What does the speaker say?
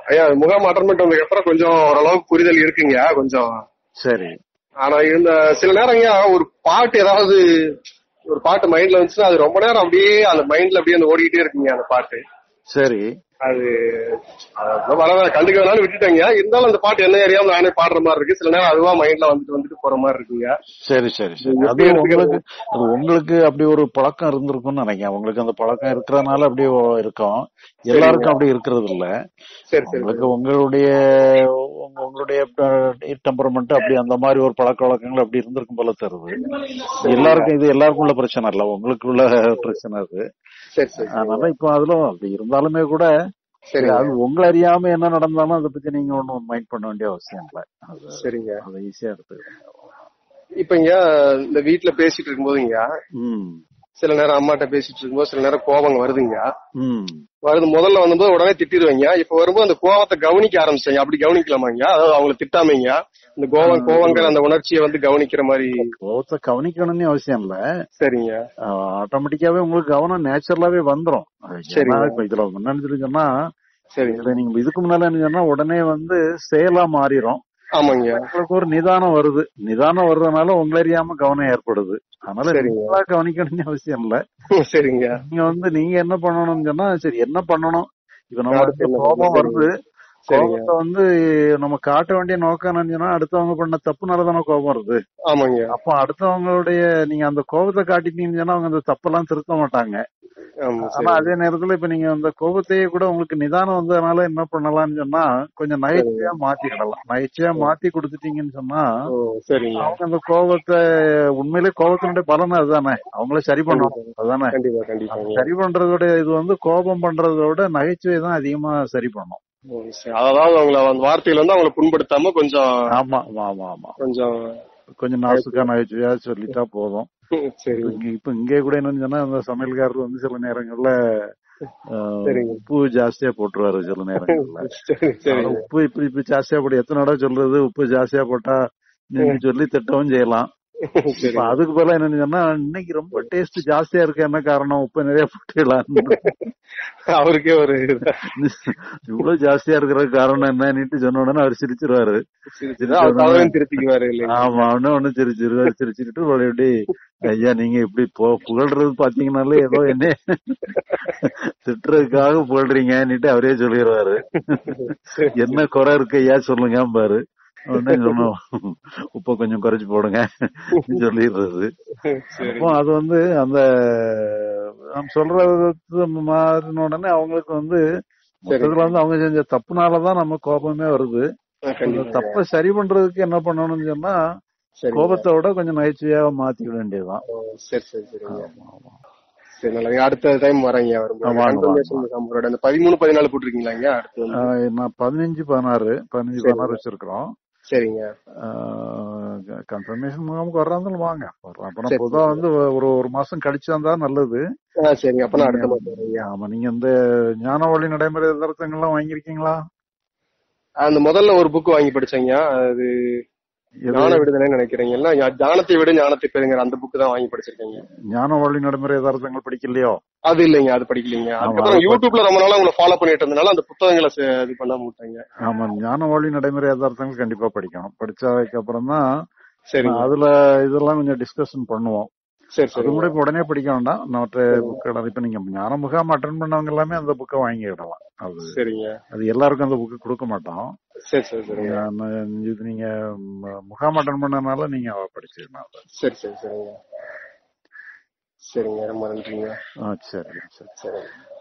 ஐயா முகாம் அட்டன் பண்ணிட்டு வந்ததுக்கு அப்புறம் கொஞ்சம் ஓரளவுக்கு புரிதல் இருக்குங்க கொஞ்சம் சரி ஆனா இந்த சில நேரம் ஐயா ஒரு பாட்டு ஏதாவது ஒரு பாட்டு மைண்ட்ல வந்துச்சுன்னா அது ரொம்ப நேரம் அப்படியே அந்த மைண்ட்ல அப்படியே அந்த ஓடிக்கிட்டே இருக்குங்க அந்த பாட்டு சரி அது அது வர வர கண்டுக்க வேணாலும் விட்டுட்டேங்க இருந்தாலும் அந்த பாட்டு என்ன அறியாம நானே பாடுற மாதிரி இருக்கு சில நேரம் அதுவா மைண்ட்ல வந்துட்டு வந்துட்டு போற மாதிரி இருக்குங்க சரி சரி சரி இது அது எப்படி உங்களுக்கு அது உங்களுக்கு அப்படி ஒரு பழக்கம் இருந்திருக்கும்னு நினைக்கிறேன் உங்களுக்கு அந்த பழக்கம் இருக்கிறதுனால அப்படி இருக்கும் எல்லாருக்கும் அப்படி இருக்கிறது இல்ல சரி சரி உங்களுக்கு உங்களுடைய உங்க- உங்களுடைய டெம்பரமெண்ட் அப்படி அந்த மாதிரி ஒரு பழக்க வழக்கங்கள் அப்படி இருந்திருக்கும் போல தருது எல்லாருக்கும் இது எல்லாருக்கும் உள்ள பிரச்சனை இல்ல உங்களுக்கு உள்ள பிரச்சனை அது சரி சரி அதனால இப்ப அதுல அப்படி இருந்தாலுமே கூட சரி அது உங்களை அறியாம என்ன நடந்தாலும் அதை பத்தி நீங்க ஒண்ணும் மைண்ட் பண்ண வேண்டிய அவசியம் இல்ல அது சரிங்க அதை ஈஸியா எடுத்துக்கிறேன் இப்ப இங்க இந்த வீட்ல பேசிட்டு இருக்கும்போதுங்க ம் சில நேரம் அம்மாட்ட பேசிட்டு இருக்கும்போது சில நேரம் கோபம் வருதுங்க ம் வருது முதல்ல வந்தபோது உடனே திட்டிடுவீங்க இப்ப வரும்போது அந்த கோவத்தை கவனிக்க ஆரம்பிச்சீங்க அப்படி கவனிக்கலாமாங்க அதாவது அவங்கள திட்டாமீங்க இந்த கோவம் கோவங்கிற அந்த உணர்ச்சியை வந்து கவனிக்கிற மாதிரி கோவத்தை கவனிக்கணும்னு அவசியம் இல்ல சரிங்க ஆட்டோமேட்டிக்காவே உங்களுக்கு கவனம் நேச்சுரலாவே வந்துரும் அது சரிங்க. ஏன்னா இப்ப இதுல என்னன்னு சொல்லி சொன்னா சரிங்க இதுல நீங்க இதுக்கு முன்னால என்ன சொன்னா உடனே வந்து செயலா மாறிடும் ஆமாங்க உங்களுக்கு ஒரு நிதானம் வருது நிதானம் வர்றதுனால உங்களை அறியாம கவனம் ஏற்படுது அதனால சரிங்க. நீங்களா கவனிக்கணும்னு அவசியம் இல்ல சரிங்க நீங்க வந்து நீங்க என்ன பண்ணணும்னு சொன்னா சரி என்ன பண்ணணும் இப்ப நம்ம அடுத்து என்ன கோபம் பண்ணணும்? வருது சரிங்க கோபத்தை வந்து நம்ம காட்ட வேண்டிய நோக்கம் என்னன்னு சொன்னா அடுத்தவங்க பண்ண தப்புனால தானே கோபம் வருது ஆமாங்க அப்ப அடுத்தவங்களுடைய நீங்க அந்த கோபத்தை காட்டிட்டீங்கன்னு சொன்னா அவங்க அந்த தப்பெல்லாம் திருத்த மாட்டாங்க ஆமா ஆனா சரி அதே நேரத்துல இப்ப நீங்க அந்த கோபத்தையே கூட உங்களுக்கு நிதானம் வந்ததுனால என்ன பண்ணலாம்னு சொன்னா கொஞ்சம் நகைச்சுவையா மாத்திக்கிடலாம் நகைச்சுவையா மாத்தி கொடுத்துட்டீங்கன்னு சொன்னா ஓ சரிங்க அவங்க அந்த கோபத்தை உண்மையிலே கோபத்தினுடைய பலன் அதுதானே அவங்கள சரி பண்ணணும் அதுதானே கண்டிப்பா கண்டிப்பாங்க சரி பண்றதோட இது வந்து கோபம் பண்றதை விட நகைச்சுவை தான் அதிகமா சரி பண்ணும் ஓ, சரி. அதாவது அவங்கள அந்த வார்த்தையில வந்து அவங்கள புண்படுத்தாம கொஞ்சம் ஆமா ஆமா ஆமா ஆமா கொஞ்சம் கொஞ்சம் நாசுக்கா நகைச்சுவையா சொல்லிட்டா போதும் சரி இப்ப இங்க- இப்ப இங்கே கூட என்னன்னு சொன்னா அந்த சமையல்காரர் வந்து சில நேரங்கள்ல ஆஹ், சரிங்க. உப்பு ஜாஸ்தியா போட்டுருவாரு சில நேரங்கள்ல சரி சரி ஆனா உப்பு இப்படி இப்படி ஜாஸ்தியா போட்டு எத்தனை தடவை சொல்றது உப்பு ஜாஸ்தியா போட்டா நீங்க சொல்லி திட்டவும் செய்யலாம் சரி இப்ப அதுக்கு பதிலா என்னன்னு சொன்னா இன்னைக்கு ரொம்ப டேஸ்ட் ஜாஸ்தியா இருக்கு என்ன காரணம் உப்பு நிறைய போட்டுக்கலாம் அவருக்கே ஒரு இதா- இவ்வளவு ஜாஸ்தியா இருக்கிற காரணம் என்னன்னுட்டு சொன்ன உடனே அவர் சிரிச்சிருவாரு சிரிச்சுது. அவர் தவறையும் திருத்திக்குவாரு இல்லைங்க ஆமா அவனே ஒண்ணு சிரிச்சிருவாரு சிரிச்சுட்டு மறுபடி ஐயா நீங்க இப்படி போ புகழ்றது பாத்தீங்கன்னாலே ஏதோ என்ன திட்டுறதுக்காக புகழ்றீங்கன்னுட்டு அவரே சொல்லிடுவாரு சரி. என்ன குறை இருக்கு ஐயா சொல்லுங்க பாரு உடனே சொன்னோம் உப்ப கொஞ்சம் குறைச்சு போடுங்க சொல்லிடுறது சரி அப்போ அது வந்து அந்த நம்ம சொல்றது மாறின உடனே அவங்களுக்கு வந்து மொத்தத்துல வந்து அவங்க செஞ்ச தப்புனாலதான் நம்ம கோபமே வருது ஆ, அந்த கண்டிப்பா தப்பை சரி பண்றதுக்கு என்ன பண்ணணும்னு சொன்னா சரி கோபத்தை விட கொஞ்சம் நகைச்சுவையா மாத்திக்க வேண்டியதுதான் ஓ, சரி சரி சரிங்க ஆமா, ஆமா. சரி நல்லது அடுத்த டைம் வரேங்க வரும்போது ஆ, வாங்க, கன்ஃபர்மேஷன் முகாமோட அந்த பதிமூணு பதினாலு போட்டிருக்கீங்களாங்க அடுத்து வந்து ஆஹ் நான் பதினஞ்சு பதினாறு பதினஞ்சு சரி. பதினாறு வச்சிருக்கிறோம் சரிங்க கன்ஃபர்மேஷன் முகாமுக்கு வர்றாங்களும் வாங்க வரலாம் அப்புறம் சரி. பொதுவா வந்து ஒரு ஒரு மாசம் கழிச்சு வந்தா நல்லது ஆ சரிங்க அப்ப நான் அடுத்த மாசம் வரேங்க ஆமா நீங்க இந்த ஞான வழி நடைமுறை தரத்தங்கள்லாம் வாங்கியிருக்கீங்களா அந்த முதல்ல ஒரு புக் வாங்கி படிச்சேங்க அது எது? ஞான விடுதலை நினைக்கிறீங்கல்ல ஞானத்தை விட ஞானத்தை பெறுங்கிற அந்த புக் தான் வாங்கி படிச்சிருக்கீங்க ஞான வழி நடைமுறை தரத்தங்கள் படிக்கலையோ அது இல்லைங்க அது படிக்கலீங்க ஆமா, அதுக்கப்புறம் அது யூடியூப்ல ரொம்ப நாளா உங்களை ஃபாலோ பண்ணிட்டு இருந்தனால அந்த புத்தகங்களை சே- இது பண்ண மாட்டாங்க ஆமா ஞான வழி நடைமுறை யதார்த்தங்கள் கண்டிப்பா படிக்கணும் படிச்சதுக்கு அப்புறம் தான் சரிங்க அதுல இதெல்லாம் கொஞ்சம் டிஸ்கஷன் பண்ணுவோம் சரி அது சரி கூட இப்ப உடனே படிக்க வேண்டாம் மற்ற புக் இப்ப நீங்க ஞான முகாம் அட்டன் பண்ணவங்க எல்லாமே அந்த புக்கை வாங்கிடலாம் அது சரிங்க அது எல்லாருக்கும் அந்த புக்கு கொடுக்க மாட்டோம் சரி சரி சரிங்க ஆனா, இது நீங்க ம- முகாம் அட்டன் பண்ணனால நீங்க படிச்சுக்கலாம் அதை. சரி சரி சரிங்க சரிங்க ரொம்ப நன்றிங்க ஆ சரி சரி சரி